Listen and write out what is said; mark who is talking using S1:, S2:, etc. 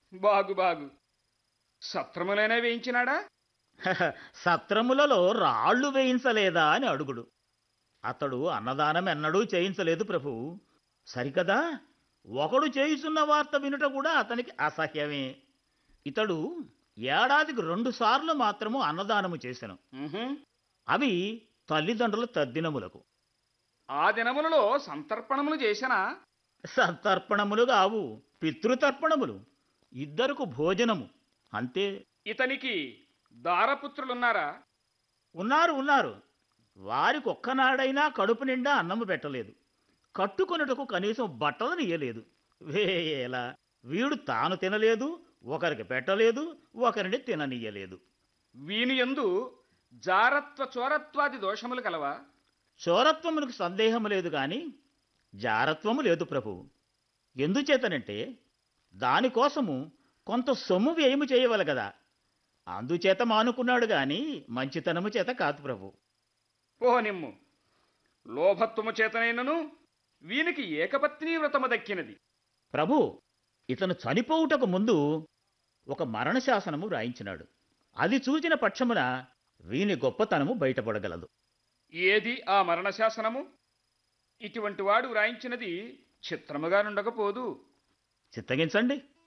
S1: బాగు బాగు సత్రములైనా వేయించినాడా
S2: సత్రములలో రాళ్ళు వేయించలేదా అని అడుగుడు అతడు అన్నదానం ఎన్నడూ చేయించలేదు ప్రభు సరికదా ఒకడు చేయుచున్న వార్త వినుట కూడా అతనికి అసహ్యమే ఇతడు ఏడాదికి రెండు సార్లు మాత్రము అన్నదానము చేసెను
S1: ఉహుం.
S2: అవి తల్లిదండ్రుల తద్దినములకు
S1: ఆ దినములలో సంతర్పణములు చేసినా
S2: సంతర్పణములు కావు పితృతర్పణములు ఇద్దరకు భోజనము అంతే
S1: ఇతనికి దారపుత్రులున్నారా
S2: ఉన్నారు ఉన్నారు వారికి ఒక్కనాడైనా కడుపు నిండా అన్నము పెట్టలేదు కట్టుకొనుటకు కనీసం బట్టలను ఇయ్యలేదు వేయేలా వీడు తాను తినలేదు ఒకరికి పెట్టలేదు ఒకరిని తిననీయలేదు
S1: వీని యందు జారత్వ చోరత్వాది దోషములు కలవా
S2: చోరత్వమునకు సందేహము లేదు గాని జారత్వము లేదు ప్రభు ఎందుచేతనంటే దానికోసము కొంత సొమ్ము వ్యయము చేయవల కదా అందుచేత మానుకున్నాడు గాని మంచితనము చేత కాదు ప్రభు
S1: పోనిమ్ము లోభత్వము చేతనైనను వీనికి ఏకపత్ని వ్రతము దక్కినది
S2: ప్రభు ఇతను చనిపోవుటకు ముందు ఒక మరణశాసనము వ్రాయించినాడు అది చూచిన పక్షమున వీని గొప్పతనము బయటపడగలదు
S1: ఏది ఆ మరణ శాసనము ఇటువంటి వాడు వ్రాయించినది చిత్రముగా నుండకపోదు
S2: చిత్తగించండి